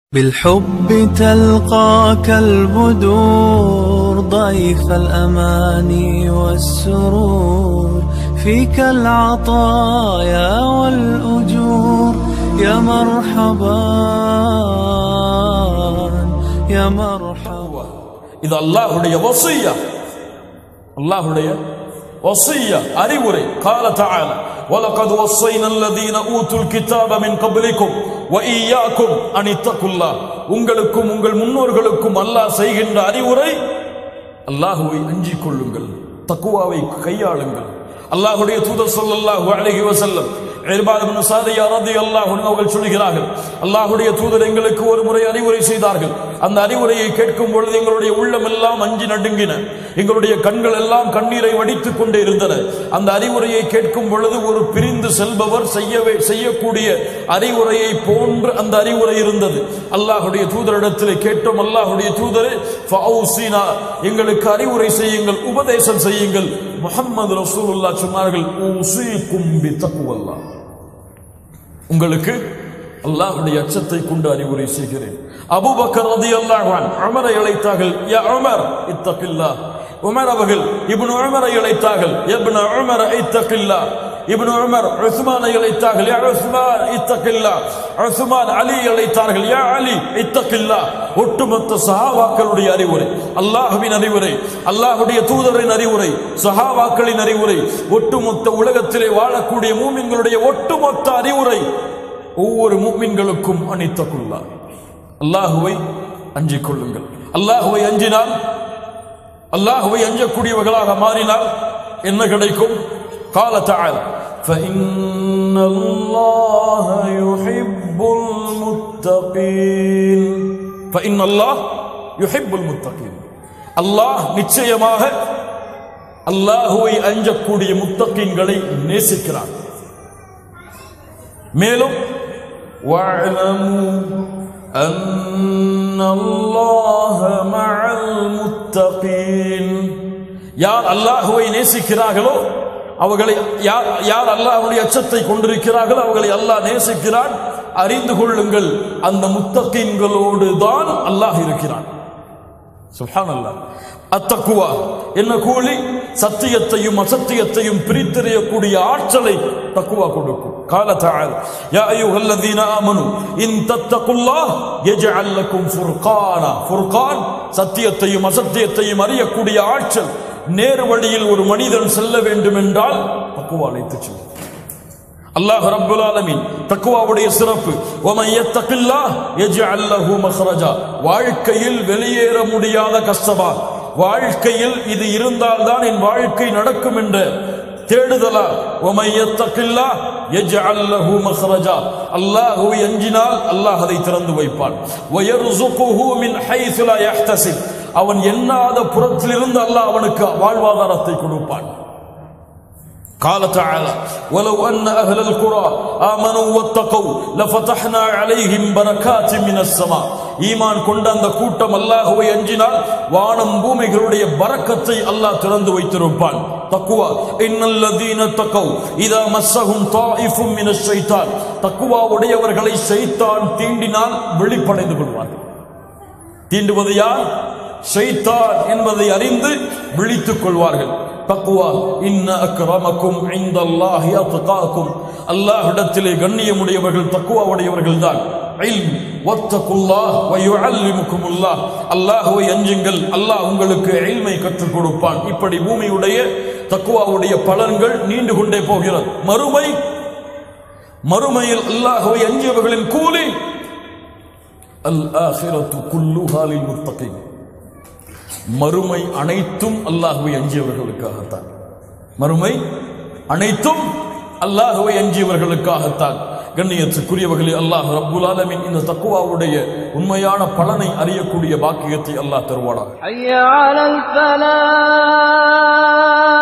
بالحب تلقاك البدور ضيف الأماني والسرور فيك العطايا والأجور يا مرحبا يا مرحبا இது அல்லாஹுடைய வசியா அல்லாஹுடைய வசியா அறிவுரை قال تعالى ولقد وصينا الذين اوتوا الكتاب من قبلكم واياكم ان اتقوا الله உங்களுக்கும் உங்கள் முன்னோர்களுக்கும் அல்லாஹ் செய்கின்ற அறிவுரை அல்லாஹுவை அஞ்சிக் கொள்ளுங்கள் தக்குவாவை கையாளுங்கள் அல்லாஹுடைய தூதர் ஸல்லல்லாஹு அலைஹி வஸல்லம் இர்பாத் இப்னு சாதியா ரலியல்லாஹு அன்ஹு அவர்கள் சொல்கிறார்கள் அல்லாஹ்வுடைய தூதர் எங்களுக்கு ஒரு முறை அறிவுரை செய்தார்கள் அந்த அறிவுரையை கேட்கும் பொழுது எங்களுடைய உள்ளம் எல்லாம் அஞ்சி நடுங்கின எங்களுடைய கண்கள் எல்லாம் கண்ணீரை வடித்துக் கொண்டே இருந்தன அந்த அறிவுரையை கேட்கும் பொழுது ஒரு பிரிந்து செல்பவர் செய்யவே செய்யக்கூடிய அறிவுரையை போன்று அந்த அறிவுரை இருந்தது அல்லாஹுடைய தூதரிடத்தில் கேட்டோம் அல்லாஹுடைய தூதரே ஃபௌசினா எங்களுக்கு அறிவுரை செய்யுங்கள் உபதேசம் செய்யுங்கள் முஹம்மது ரசூலுல்லாஹ் சொன்னார்கள் ஊசிக்கும் பி தக்வல்லாஹ் உங்களுக்கு அல்லாஹ்வுடைய அச்சத்தை கொண்டு அறிவுரை செய்கிறேன் அபூபக்கர் ரலியல்லாஹு அன்ஹு உமரை அழைத்தார்கள் யா உமர் இத்தகில்லாஹ் உமர் அவர்கள் இப்னு உமரை அழைத்தார்கள் இப்னு உமர் இத்தகில்லாஹ் இப்னு உமர் உஸ்மானை அழைத்தார்கள் யா உஸ்மான் இத்தகில்லாஹ் உஸ்மான் அலி அழைத்தார்கள் யா அலி இத்தகில்லாஹ் ஒட்டுமொத்த சஹாபாக்களுடைய அறிவுரை அல்லாஹ்வின் அறிவுரை அல்லாஹ்வுடைய தூதரின் அறிவுரை சஹாபாக்களின் அறிவுரை ஒட்டுமொத்த உலகத்திலே வாழக்கூடிய மூமின்களுடைய ஒட்டுமொத்த அறிவுரை ஒவ்வொரு மூமின்களுக்கும் அணித்தக்குள்ளா அல்லாஹுவை அஞ்சிக் கொள்ளுங்கள் அல்லாஹுவை அஞ்சினால் அல்லாஹுவை அஞ்சக்கூடியவர்களாக மாறினால் என்ன கிடைக்கும் قال تعالى فإن الله يحب المتقين فإن الله يحب المتقين அல்லாஹ் நிச்சயமாக அல்லாஹுவை அஞ்சக்கூடிய முத்தகீன்களை நேசிக்கிறான் மேலும் واعلموا أن الله مع المتقين யார் அல்லாஹுவை நேசிக்கிறார்களோ அவர்களை யார் யார் அல்லாஹ்வுடைய அச்சத்தை கொண்டிருக்கிறார்களோ அவர்களை அல்லாஹ் நேசிக்கிறான் அறிந்து கொள்ளுங்கள் அந்த முத்தகீன்களோடு தான் அல்லாஹ் இருக்கிறான் சுப்ஹான் அல்லாஹ் அத்தக்குவா என்ன கூலி சத்தியத்தையும் அசத்தியத்தையும் பிரித்தறியக்கூடிய ஆற்றலை தக்குவா கொடுக்கும் قال تعالى يا ايها الذين امنوا ان تتقوا الله يجعل لكم فرقانا فرقان சத்தியத்தையும் அசத்தியத்தையும் அறியக்கூடிய ஆற்றல் நேர் வழியில் ஒரு மனிதன் செல்ல வேண்டும் என்றால் தக்குவா அழைத்துச் செல்லும் அல்லாஹ் ரப்புல் ஆலமீன் தக்வாவுடைய சிறப்பு வமன் யத்தகில்லாஹ் யஜ்அல் லஹு மக்ரஜா வாழ்க்கையில் வெளியேற முடியாத கஷ்டமா வாழ்க்கையில் இது இருந்தால்தான் என் வாழ்க்கை நடக்கும் என்ற தேடுதலா வமன் யத்தகில்லாஹ் யஜ்அல் லஹு மக்ரஜா அல்லாஹ்வை அஞ்சினால் அல்லாஹ் அதை திறந்து வைப்பான் வயர்சுகுஹு மின் ஹைஸு லா யஹ்தசிப் அவன் எண்ணாத புறத்திலிருந்து அல்லாஹ் அவனுக்கு வாழ்வாதாரத்தை கொடுப்பான் قال تعالى ولو أن أهل القرى آمنوا واتقوا لفتحنا عليهم بركات من السماء ஈமான் கொண்ட அந்த கூட்டம் அல்லாஹுவை அஞ்சினால் வானம் பூமிகளுடைய பரக்கத்தை அல்லாஹ் திறந்து வைத்திருப்பான் தக்குவா இன்னல்லதீன தக்கவ் இதா மஸ்ஸஹும் தாயிஃபும் மின ஷைத்தான் தக்குவா உடையவர்களை ஷைத்தான் தீண்டினால் வெளிப்படைந்து கொள்வார்கள் தீண்டுவது யார் ஷைத்தான் என்பதை அறிந்து விழித்துக் கொள்வார்கள் தக்குவா இன்ன அக்ரமக்கும் இந்தல்லாஹி அத்காக்கும் அல்லாஹ்விடத்திலே கண்ணியமுடையவர்கள் தக்குவா உடையவர்கள் தான் இல்ம் வத்தகுல்லாஹ் வ யுஅல்லிமுக்குமுல்லாஹ் அல்லாஹ்வை அஞ்சுங்கள் அல்லாஹ் உங்களுக்கு இல்மை கற்றுக் கொடுப்பான் இப்படி பூமியுடைய தக்குவாவுடைய பலன்கள் நீண்டு கொண்டே போகிறது மறுமை மறுமையில் அல்லாஹ்வை அஞ்சியவர்களின் கூலி அல் ஆஹிரத்து குல்லுஹா லில் முத்தகீன் மறுமை அனைத்தும் அல்லாஹுவை அஞ்சியவர்களுக்காகத்தான் மறுமை அனைத்தும் அல்லாஹுவை அஞ்சியவர்களுக்காகத்தான் கண்ணியத்துக்குரியவர்களே அல்லாஹ் ரப்புல் ஆலமின் இந்த தக்குவாவுடைய உண்மையான பலனை அறியக்கூடிய பாக்கியத்தை அல்லாஹ் தருவானாக حي على الفلاح